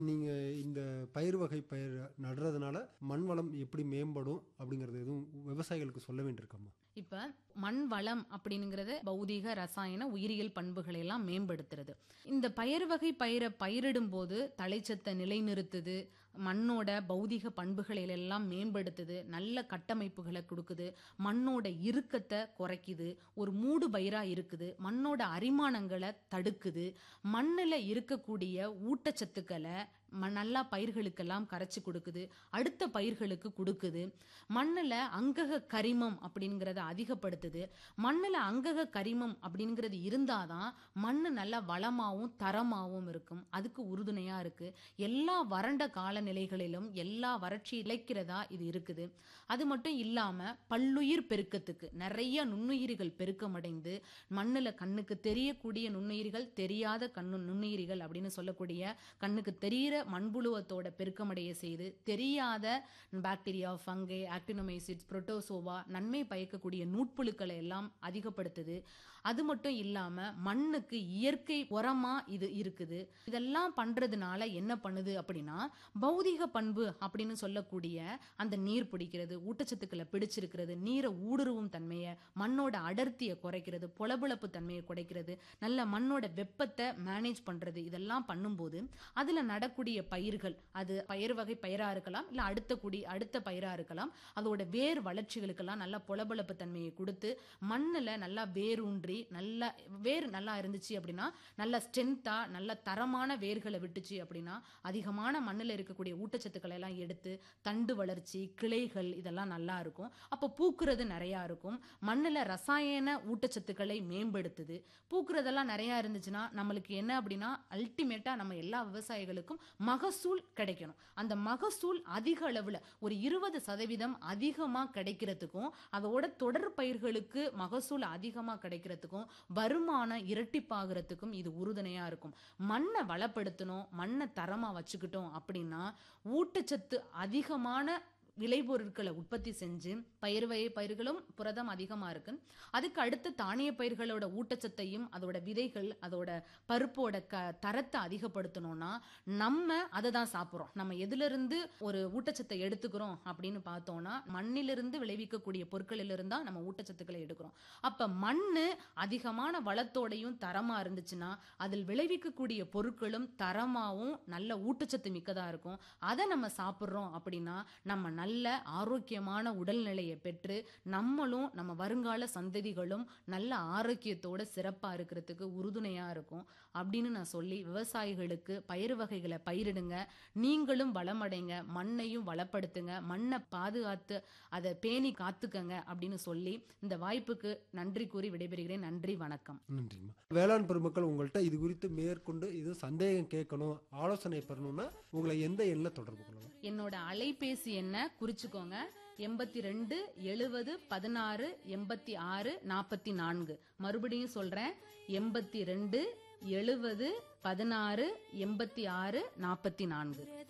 நீங்க இந்த பயிர் வகை பயிர் நடுறதுனால மண் வளம் எப்படி மேம்படும் அப்படிங்கறது எதுவும் விவசாயிகளுக்கு சொல்ல வேண்டியிருக்கம்மா இப்ப மண் வளம் அப்படிங்கிறது பௌதீக ரசாயன உயிரியல் பண்புகளை எல்லாம் மேம்படுத்துறது இந்த பயிர் வகை பயிரை பயிரிடும் போது தலைச்சத்தை நிலைநிறுத்துது மண்ணோட பௌதீக பண்புகளை எல்லாம் மேம்படுத்துது நல்ல கட்டமைப்புகளை கொடுக்குது மண்ணோட இறுக்கத்தை குறைக்குது ஒரு மூடு பயிரா இருக்குது மண்ணோட அரிமானங்களை தடுக்குது மண்ணில் இருக்கக்கூடிய ஊட்டச்சத்துக்களை ம- நல்லா பயிர்களுக்கெல்லாம் கரைச்சி கொடுக்குது அடுத்த பயிர்களுக்கு கொடுக்குது மண்ணில் அங்கக கரிமம் அப்படிங்கிறத அதிகப்படுத்துது மண்ணில் அங்கக கரிமம் அப்படிங்கிறது இருந்தாதான் மண் நல்ல வளமாகவும் தரமாகவும் இருக்கும் அதுக்கு உறுதுணையா இருக்கு எல்லா வறண்ட காலநிலைகளிலும் எல்லா வறட்சி இழைக்கிறதா இது இருக்குது அது மட்டும் இல்லாம பல்லுயிர் பெருக்கத்துக்கு நிறைய நுண்ணுயிரிகள் பெருக்கமடைந்து மண்ணில் கண்ணுக்கு தெரியக்கூடிய நுண்ணுயிரிகள் தெரியாத கண்ணு நுண்ணுயிரிகள் அப்படின்னு சொல்லக்கூடிய கண்ணுக்கு தெரியிற மண்புழுவத்தோட பெருக்கமடைய செய்து தெரியாத பாக்டீரியா ஃபங்கை ஆக்டினோமைசிட்ஸ் புரோட்டோசோவா நன்மை பயக்கக்கூடிய நூட்புழுக்களை எல்லாம் அதிகப்படுத்துது அது மட்டும் இல்லாம மண்ணுக்கு இயற்கை உரமா இது இருக்குது இதெல்லாம் பண்றதுனால என்ன பண்ணுது அப்படின்னா பௌதிக பண்பு அப்படின்னு சொல்லக்கூடிய அந்த நீர் பிடிக்கிறது ஊட்டச்சத்துக்களை பிடிச்சிருக்கிறது நீரை ஊடுருவும் தன்மையை மண்ணோட அடர்த்தியை குறைக்கிறது பொலபொலப்பு தன்மையை குறைக்கிறது நல்ல மண்ணோட வெப்பத்தை மேனேஜ் பண்றது இதெல்லாம் பண்ணும்போது அதுல நடக்கூடிய பயிர்கள் அது பயிர் வகை பயிரா இருக்கலாம் இல்ல அடுத்த குடி அடுத்த பயிரா இருக்கலாம் அதோட வேர் வளர்ச்சிகளுக்கெல்லாம் நல்ல பொலபொலப்பு தன்மையை கொடுத்து மண்ணுல நல்லா வேரூன்றி நல்ல வேர் நல்லா இருந்துச்சு அப்படின்னா நல்ல ஸ்ட்ரென்த்தா நல்ல தரமான வேர்களை விட்டுச்சு அப்படின்னா அதிகமான மண்ணுல இருக்கக்கூடிய ஊட்டச்சத்துக்களை எல்லாம் எடுத்து தண்டு வளர்ச்சி கிளைகள் இதெல்லாம் நல்லா இருக்கும் அப்ப பூக்குறது நிறைய இருக்கும் மண்ணுல ரசாயன ஊட்டச்சத்துக்களை மேம்படுத்துது பூக்குறதெல்லாம் நிறைய இருந்துச்சுன்னா நம்மளுக்கு என்ன அப்படின்னா அல்டிமேட்டா நம்ம எல்லா விவசாயிகளுக்கும் மகசூல் கிடைக்கணும் அந்த மகசூல் அதிக அளவுல ஒரு இருபது சதவீதம் அதிகமா கிடைக்கிறதுக்கும் அதோட தொடர் பயிர்களுக்கு மகசூல் அதிகமா கிடைக்கிறதுக்கும் வருமானம் இரட்டிப்பாகிறதுக்கும் இது உறுதுணையா இருக்கும் மண்ணை வளப்படுத்தணும் மண்ணை தரமா வச்சுக்கிட்டோம் அப்படின்னா ஊட்டச்சத்து அதிகமான விளைபொருட்களை உற்பத்தி செஞ்சு பயிர் வகை பயிர்களும் புரதம் அதிகமா இருக்கு அதுக்கு அடுத்த தானிய பயிர்களோட ஊட்டச்சத்தையும் அதோட விதைகள் அதோட பருப்போட க தரத்தை அதிகப்படுத்தணும்னா நம்ம அதை தான் சாப்பிட்றோம் நம்ம எதுல இருந்து ஒரு ஊட்டச்சத்தை எடுத்துக்கிறோம் அப்படின்னு பார்த்தோம்னா மண்ணிலிருந்து விளைவிக்கக்கூடிய பொருட்களிலிருந்து தான் நம்ம ஊட்டச்சத்துக்களை எடுக்கிறோம் அப்ப மண்ணு அதிகமான வளத்தோடையும் தரமா இருந்துச்சுன்னா அதில் விளைவிக்கக்கூடிய பொருட்களும் தரமாவும் நல்ல ஊட்டச்சத்து மிக்கதா இருக்கும் அதை நம்ம சாப்பிட்றோம் அப்படின்னா நம்ம நல்ல ஆரோக்கியமான உடல்நிலையை பெற்று நம்மளும் நம்ம வருங்கால சந்ததிகளும் நல்ல ஆரோக்கியத்தோட சிறப்பா இருக்கிறதுக்கு உறுதுணையா இருக்கும் அப்படின்னு நான் சொல்லி விவசாயிகளுக்கு பயிர் வகைகளை பயிரிடுங்க நீங்களும் வளமடைங்க மண்ணையும் வளப்படுத்துங்க மண்ணை பாதுகாத்து அதை பேணி காத்துக்கங்க அப்படின்னு சொல்லி இந்த வாய்ப்புக்கு நன்றி கூறி விடைபெறுகிறேன் நன்றி வணக்கம் நன்றிம்மா வேளாண் பெருமக்கள் உங்கள்கிட்ட இது குறித்து மேற்கொண்டு இது சந்தேகம் கேட்கணும் ஆலோசனை பெறணும்னா உங்களை எந்த எண்ணில் தொடர்பு கொள்ளலாம் என்னோட அலைபேசி என்ன குறிச்சுக்கோங்க எண்பத்தி ரெண்டு எழுவது பதினாறு எண்பத்தி ஆறு நாற்பத்தி நான்கு மறுபடியும் சொல்றேன் எண்பத்தி ரெண்டு எழுவது பதினாறு எண்பத்தி ஆறு நாற்பத்தி நான்கு